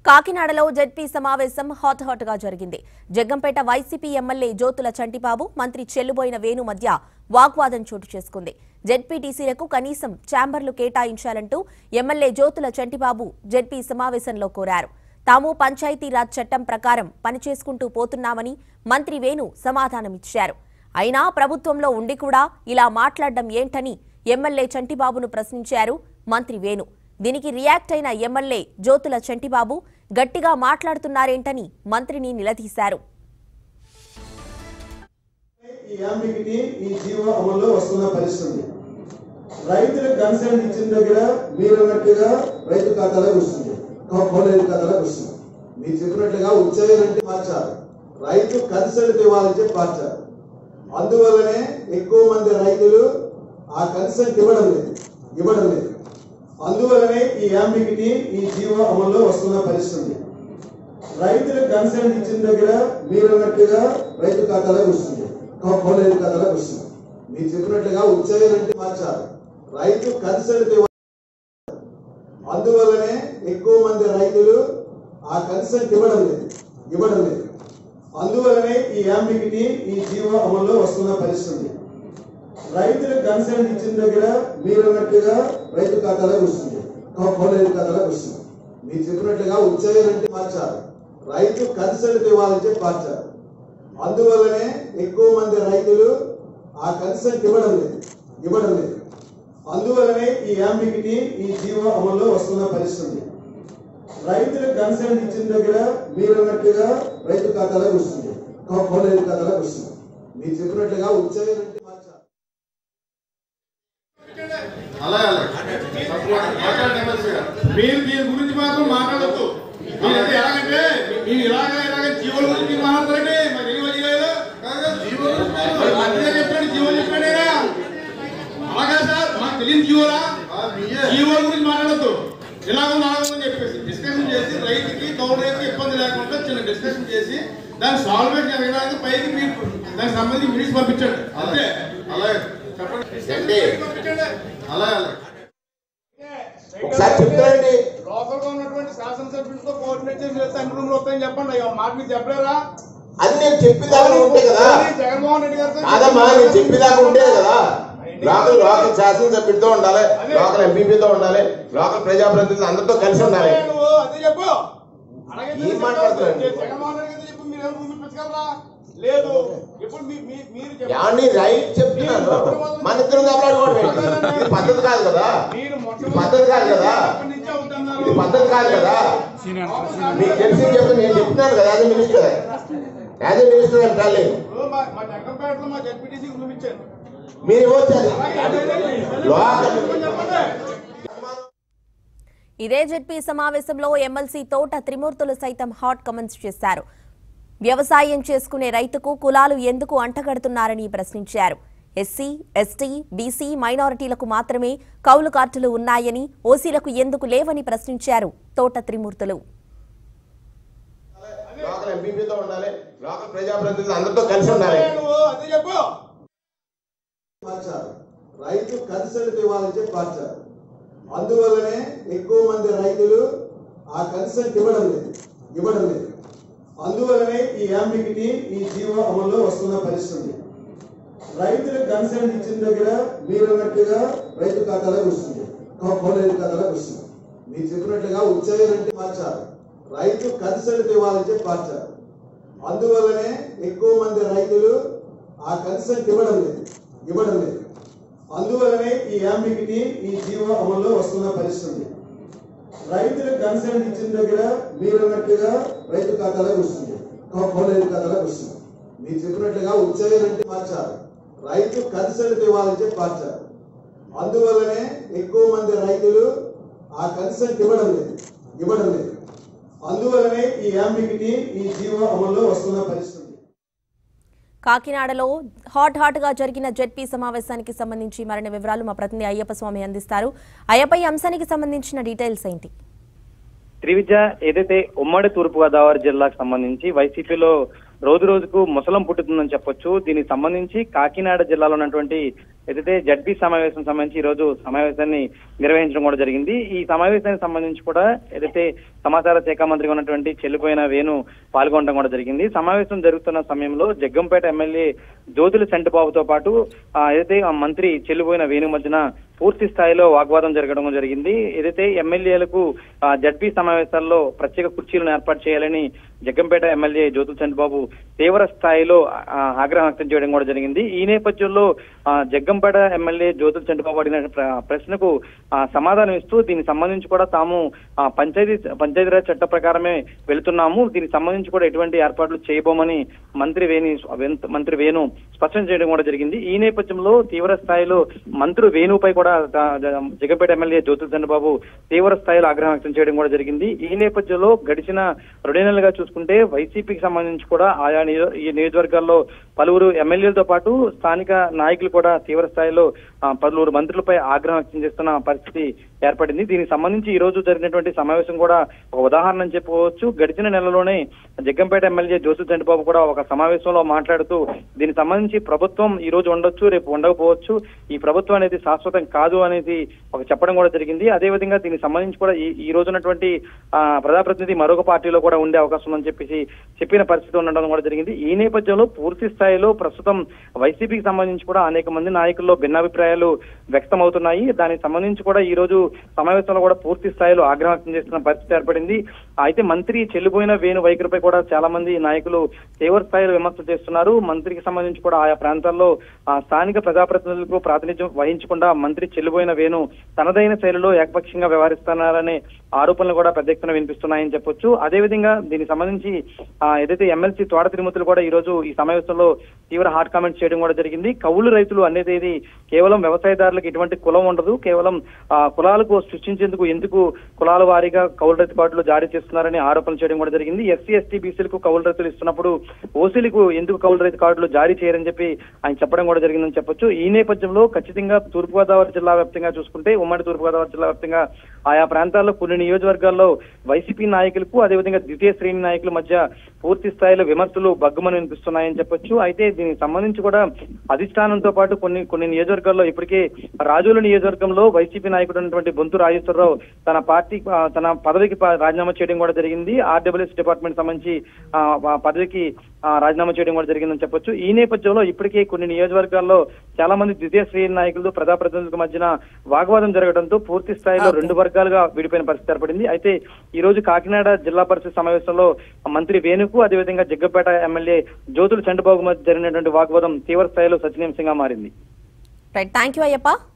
కాకినాడలో జెడ్పీ సమావేశం hot hot గా జరిగింది జగ్గంపేట వైసీపీ ఎమ్మెల్యే జ్యోతుల చంటిబాబు మంత్రి చెల్లుబోయిన వేణు మధ్య వాగ్వాదం చోటు చేసుకుంది జెడ్పీటీసీలకు కనీసం ఛాంబర్లు కేటాయించాలంటూ ఎమ్మెల్యే జ్యోతుల చంటిబాబు జెడ్పీ సమావేశంలో కోరారు తాము పంచాయతీరాజ్ చట్టం ప్రకారం పనిచేసుకుంటూ పోతున్నామని మంత్రి వేణు సమాధానమిచ్చారు అయినా ప్రభుత్వంలో ఉండి కూడా ఇలా మాట్లాడడం ఏంటని ఎమ్మెల్యే చంటిబాబును ప్రశ్నించారు మంత్రి వేణు దీనికి రియాక్ట్ అయిన ఎమ్మెల్యే జ్యోతుల చంటిబాబు గట్టిగా మాట్లాడుతున్నారేంటని మంత్రిని నిలదీశారు ఈ యాంబిగిటీ ఈ జీవో అమల్లో వస్తున్న పరిస్థితి రైతులకు కన్సెంట్ ఇచ్చిన దగ్గర మీరు అన్నట్టుగా రైతు ఖాతాలోకి వస్తుంది రైతు ఖాతాలోకి వస్తుంది మీరు చెప్పినట్లుగా ఉచ్చాయాలంటే మార్చాలి రైతు కన్సెంట్ ఇవ్వాలని చెప్పి మార్చాలి అందువల్లనే ఎక్కువ మంది రైతులు ఆ కన్సెంట్ ఇవ్వడం లేదు ఇవ్వడం లేదు అందువల్లనే ఈ యాంబిగిటీ ఈ జీవో అమల్లో వస్తున్న పరిస్థితి రైతులకు కన్సెంట్ ఇచ్చిన దగ్గర మీరు అన్నట్టుగా రైతు ఖాతాలోకి వస్తుంది రైతు ఖాతాలోకి వస్తుంది మీరు చెప్పినట్లుగా ఉచ్చాయాలంటే మార్చాలి రైతు కన్సెంట్ ఇవ్వాలి అందువల్లనే ఎక్కువ మంది రైతులు ఆ కన్సెంట్ ఇవ్వడం లేదు ఇవ్వడం లేదు అందువల్లనే ఈ యాంబిగిటీ ఈ జీవో అమల్లో వస్తున్న పరిస్థితి రైతులకు కన్సెంట్ ఇచ్చిన దగ్గర మీరు అన్నట్టుగా రైతు ఖాతాలోకి వస్తుంది రైతు ఖాతాలోకి వస్తుంది మీరు చెప్పినట్లుగా ఉచ్చాయాలంటే మార్చాలి రైతు కన్సెంట్ ఇవ్వాలని చెప్పి మార్చాలి అందువల్లనే ఎక్కువ మంది రైతులు ఆ కన్సెంట్ ఇవ్వడం లేదు ఇవ్వడం లేదు అందువల్లనే ఈ యాంబిగిటీ ఈ జీవో అమల్లో వస్తున్న పరిస్థితి రైతులకు కన్సెంట్ ఇచ్చిన దగ్గర మీరు అన్నట్టుగా రైతు ఖాతాలోకి వస్తుంది రైతు ఖాతాలోకి వస్తుంది మీరు చెప్పినట్లుగా ఉచ్చాయాలంటే మార్చాలి అలాగే అలాగే మాట్లాడండి ఎమ్మెల్సీ గారు. మీరు దీని గురించి మాత్రం మాట్లాడద్దు మీరు అది ఎలాగంటే మీరు ఇలాగ ఇలాగ జీవుల గురించి మీరు మాట్లాడతారండి మరి ఏం వదిలేదు మరి మంత్రి గారు చెప్పాడు జీవులు చెప్పాడేరా అలాగా సార్ మాకు తెలియని జీవులా జీవుల గురించి మాట్లాడద్దు ఇలాగ మాట్లాడదని చెప్పేసి డిస్కషన్ చేసి రైతుకి గౌడ రైతుకి ఇబ్బంది లేకుండా చిన్న డిస్కషన్ చేసి దాన్ని సాల్వ్ జరగడానికి పైకి మీరు దానికి సంబంధించి మినిట్స్ పంపించండి అంతే అలాగే చెప్పండి పంపించండి అలాగే అలాగే ఒకసారి చెప్తారండి లోకల్ గా ఉన్నటువంటి శాసనసభ్యులతో కోఆర్డినేట్ చేసి చేస్తే అన్ని రూమ్లు వస్తాయని చెప్పండి అయ్యో మాట మీరు చెప్పలేరా అది నేను చెప్పేదాకా ఉంటే కదా జగన్మోహన్ రెడ్డి గారితో కాదమ్మా నేను చెప్పేదాకా ఉంటే కదా లోకల్ లోకల్ శాసనసభ్యులతో ఉండాలి లోకల్ ఎంపీపీతో ఉండాలి లోకల్ ప్రజాప్రతినిధులు అందరితో కలిసి ఉండాలి అదే నువ్వు అదే చెప్పు అలాగే ఏం చెప్పు. మాట్లాడుతున్నారండి? జగన్మోహన్ రెడ్డి గారితో చెప్పు మీరు ఏమైనా రూమ్ ఇప్పించగలరా లేదు ఇప్పుడు మీ- మీ- మీరు చెప్పండి. ఏమండి రైట్ చెప్తున్నాను మన ఇద్దరు దెబ్బలాడుకోవడం ఏంటి? ఇది పద్ధతి కాదు కదా మీరు ఇది పద్ధతి కాదు కదా మొట్టమొదటి నుంచే వద్దన్నారు. ఇది పద్ధతి కాదు కదా మీకు తెలిసి చెప్పి నేను చెప్తున్నాను కదా యాజ్ మినిస్టర్ యాజ్ మినిస్టర్ అంటారు ఇప్పుడు మా మా జగన్పేటలో మా జడ్పీటీసీకి రూమ్ ఇచ్చాను మీరు ఇవ్వచ్చు అది లోకల్ చెప్పండి ఇదే జెడ్పీ సమావేశంలో ఎమ్మెల్సీ తోట త్రిమూర్తులు సైతం హాట్ కమెంట్స్ చేశారు వ్యవసాయం చేసుకునే రైతుకు కులాలు ఎందుకు అంటగడుతున్నారని ప్రశ్నించారు ఎస్సీ ఎస్టీ బీసీ మైనారిటీలకు మాత్రమే కౌలు కార్డులు ఉన్నాయని ఓసీలకు ఎందుకు లేవని ప్రశ్నించారు తోట త్రిమూర్తులు లోకల్ ఎంపీపీతో ఉండాలి లోకల్ ప్రజాప్రతినిధులు అందరితో కలిసి ఉండాలి అదే నువ్వు అదే చెప్పు మార్చాలి రైతు కన్సెంట్ ఇవ్వాలని చెప్పి మార్చాలి అందువల్లనే ఎక్కువ మంది రైతులు ఆ కన్సెంట్ ఇవ్వడం లేదు ఇవ్వడం లేదు అందువల్లనే ఈ యాంబిగిటీ ఈ జీవో అమల్లో వస్తున్న పరిస్థితి రైతులకు కన్సెంట్ ఇచ్చిన దగ్గర మీరు అన్నట్టుగా రైతు ఖాతాలోకి వస్తుంది రైతు ఖాతాలోకి వస్తుంది మీరు చెప్పినట్లుగా ఉచ్చాయాలంటే మార్చాలి రైతు కన్సెంట్ ఇవ్వాలని చెప్పి మార్చాలి అందువల్లనే ఎక్కువ మంది రైతులు ఆ కన్సెంట్ ఇవ్వడం లేదు ఇవ్వడం లేదు అందువల్లనే ఈ యాంబిగిటీ ఈ జీవో అమల్లో వస్తున్న పరిస్థితి రైతులకు కన్సెంట్ ఇచ్చిన దగ్గర మీరు అన్నట్టుగా రైతు ఖాతాలోకి వస్తుంది రైతు ఖాతాలోకి వస్తుంది మీరు చెప్పినట్లుగా ఉచ్చాయాలంటే మార్చాలి రైతు కన్సెంట్ ఇవ్వాలని చెప్పి మార్చాలి అందువల్లనే ఎక్కువ మంది రైతులు ఆ కన్సెంట్ ఇవ్వడం లేదు ఇవ్వడం లేదు అందువల్లనే ఈ యాంబిగిటీ ఈ జీవో అమల్లో వస్తున్న పరిస్థితి కాకినాడలో హాట్ హాట్ గా జరిగిన జెడ్పీ సమావేశానికి సంబంధించి మరిన్ని వివరాలు మా ప్రతినిధి అయ్యప్ప స్వామి అందిస్తారు అయ్యప్ప ఈ అంశానికి సంబంధించిన డీటెయిల్స్ ఏంటి త్రివిజ ఏదైతే ఉమ్మడి తూర్పుగోదావరి జిల్లాకు సంబంధించి వైసీపీలో రోజు రోజుకు ముసలం పుట్టుతుందని చెప్పొచ్చు దీనికి సంబంధించి కాకినాడ జిల్లాలో ఉన్నటువంటి ఏదైతే జడ్పీ సమావేశం సంబంధించి ఈ రోజు సమావేశాన్ని నిర్వహించడం కూడా జరిగింది ఈ సమావేశానికి సంబంధించి కూడా ఏదైతే సమాచార శాఖ మంత్రిగా ఉన్నటువంటి చెల్లిపోయిన వేణు పాల్గొనడం కూడా జరిగింది సమావేశం జరుగుతున్న సమయంలో జగ్గంపేట ఎమ్మెల్యే జ్యోతుల చంటిబాబుతో పాటు ఆ, ఏదైతే ఆ మంత్రి చెల్లిపోయిన వేణు మధ్యన పూర్తి స్థాయిలో వాగ్వాదం జరగడం జరిగింది ఏదైతే ఎమ్మెల్యేలకు ఆ, జడ్పీ సమావేశాల్లో ప్రత్యేక కుర్చీలను ఏర్పాటు చేయాలని జగ్గంపేట ఎమ్మెల్యే జ్యోతుల చంద్రబాబు తీవ్ర స్థాయిలో ఆ, ఆగ్రహం వ్యక్తం చేయడం కూడా జరిగింది ఈ నేపథ్యంలో ఆ, జగ్గంపేట ఎమ్మెల్యే జ్యోతుల చంద్రబాబు అడిగిన ప్ర- ప్రశ్నకు ఆ, సమాధానం ఇస్తూ దీనికి సంబంధించి కూడా తాము ఆ, పంచాయతీ పంచాయతీరాజ్ చట్ట ప్రకారమే వెళుతున్నాము దీనికి సంబంధించి కూడా ఎటువంటి ఏర్పాట్లు చేయబోమని మంత్రి వేణు మంత్రి వేణు స్పష్టం చేయడం కూడా జరిగింది ఈ నేపథ్యంలో తీవ్ర స్థాయిలో మంత్రి వేణుపై కూడా త- జ- జగన్పేట ఎమ్మెల్యే జ్యోతుల చంద్రబాబు తీవ్ర స్థాయిలో ఆగ్రహం వ్యక్తం చేయడం కూడా జరిగింది ఈ నేపథ్యంలో గడిచిన రెండు నెలలుగా చూసుకుంటే వైసీపీకి సంబంధించి కూడా ఆయా నియో- ఈ నియోజకవర్గాల్లో పలువురు ఎమ్మెల్యేలతో పాటు స్థానిక నాయకులు కూడా తీవ్ర స్థాయిలో ఆ, పలువురు మంత్రులపై ఆగ్రహం వ్యక్తం చేస్తున్న పరిస్థితి ఏర్పడింది దీనికి సంబంధించి ఈ రోజు జరిగినటువంటి సమావేశం కూడా ఒక ఉదాహరణ అని చెప్పుకోవచ్చు గడిచిన నెలలోనే జగ్గంపేట ఎమ్మెల్యే జ్యోతి చంద్రబాబు కూడా ఒక సమావేశంలో మాట్లాడుతూ దీనికి సంబంధించి ప్రభుత్వం ఈ రోజు ఉండొచ్చు రేపు ఉండకపోవచ్చు ఈ ప్రభుత్వం అనేది శాశ్వతం కాదు అనేది ఒక చెప్పడం కూడా జరిగింది అదే విధంగా దీనికి సంబంధించి కూడా ఈ ఈ రోజు ఉన్నటువంటి ఆ, ప్రజాప్రతినిధి మరొక పార్టీలో కూడా ఉండే అవకాశం ఉందని చెప్పేసి చెప్పిన పరిస్థితి ఉండడం కూడా జరిగింది ఈ నేపథ్యంలో పూర్తి స్థాయిలో ప్రస్తుతం వైసీపీకి సంబంధించి కూడా అనేక మంది నాయకుల్లో భిన్నాభిప్రాయాలు వ్యక్తం అవుతున్నాయి దానికి సంబంధించి కూడా ఈ రోజు సమావేశంలో కూడా పూర్తి స్థాయిలో ఆగ్రహం వ్యక్తం చేస్తున్న పరిస్థితి ఏర్పడింది అయితే మంత్రి చెల్లిపోయిన వేణు వైఖరిపై కూడా చాలా మంది నాయకులు తీవ్ర స్థాయిలో విమర్శలు చేస్తున్నారు మంత్రికి సంబంధించి కూడా ఆయా ప్రాంతాల్లో ఆ, స్థానిక ప్రజాప్రతినిధులకు ప్రాతినిధ్యం వహించకుండా మంత్రి చెల్లిపోయిన వేణు తనదైన శైలిలో ఏకపక్షంగా వ్యవహరిస్తున్నారనే ఆరోపణలు కూడా పెద్ద ఎత్తున వినిపిస్తున్నాయని చెప్పొచ్చు అదేవిధంగా దీనికి సంబంధించి ఆ, ఏదైతే ఎమ్మెల్సీ తోట తిరుమతులు కూడా ఈ రోజు ఈ సమావేశంలో తీవ్ర హాట్ కామెంట్స్ చేయడం కూడా జరిగింది కౌలు రైతులు అనేది ఇది కేవలం వ్యవసాయదారులకు ఎటువంటి కులం ఉండదు కేవలం ఆ, కులాలకు సృష్టించేందుకు ఎందుకు కులాల వారీగా కౌలు రైతు కార్డులు జారీ చేస్తున్నారని ఆరోపణలు చేయడం కూడా జరిగింది ఎస్సీ ఎస్టీ బీసీలకు కౌలు రైతులు ఇస్తున్నప్పుడు ఓసీలకు ఎందుకు కౌలు రైతు కార్డులు జారీ చేయరని చెప్పి ఆయన చెప్పడం కూడా జరిగిందని చెప్పొచ్చు ఈ నేపథ్యంలో ఖచ్చితంగా తూర్పుగోదావరి జిల్లా వ్యాప్తంగా చూసుకుంటే ఉమ్మడి తూర్పుగోదావరి జిల్లా వ్యాప్తంగా ఆయా ప్రాంతాల్లో కొన్ని నియోజకవర్గాల్లో వైసీపీ నాయకులకు అదేవిధంగా ద్వితీయ శ్రేణి నాయకుల మధ్య పూర్తి స్థాయిలో విమర్శలు బగ్గుమని వినిపిస్తున్నాయని చెప్పొచ్చు అయితే దీనికి సంబంధించి కూడా అధిష్టానంతో పాటు కొన్ని కొన్ని నియోజకవర్గాల్లో ఇప్పటికే రాజుల నియోజకవర్గంలో వైసీపీ నాయకుడు ఉన్నటువంటి బొంతు రాజేశ్వరరావు తన పార్టీ ఆ, తన పదవికి ప- రాజీనామా చేయడం కూడా జరిగింది ఆర్డబ్ల్యూఎస్ డిపార్ట్మెంట్ సంబంధించి ఆ, ఆ పదవికి ఆ, రాజీనామా చేయడం కూడా జరిగిందని చెప్పొచ్చు ఈ నేపథ్యంలో ఇప్పటికే కొన్ని నియోజకవర్గాల్లో చాలా మంది ద్వితీయ శ్రేణి నాయకులు ప్రజాప్రతినిధుల మధ్యన వాగ్వాదం జరగడంతో పూర్తి స్థాయిలో Okay. రెండు వర్గాలుగా విడిపోయిన పరిస్థితి ఏర్పడింది అయితే ఈ రోజు కాకినాడ జిల్లా పరిషత్ సమావేశంలో మంత్రి వేణుకు అదేవిధంగా జగ్గపేట ఎమ్మెల్యే జ్యోతుల చంద్రబాబు మధ్య జరిగినటువంటి వాగ్వాదం తీవ్ర స్థాయిలో చర్చనీయాంశంగా మారింది రైట్ థ్యాంక్ యూ అయ్యప్ప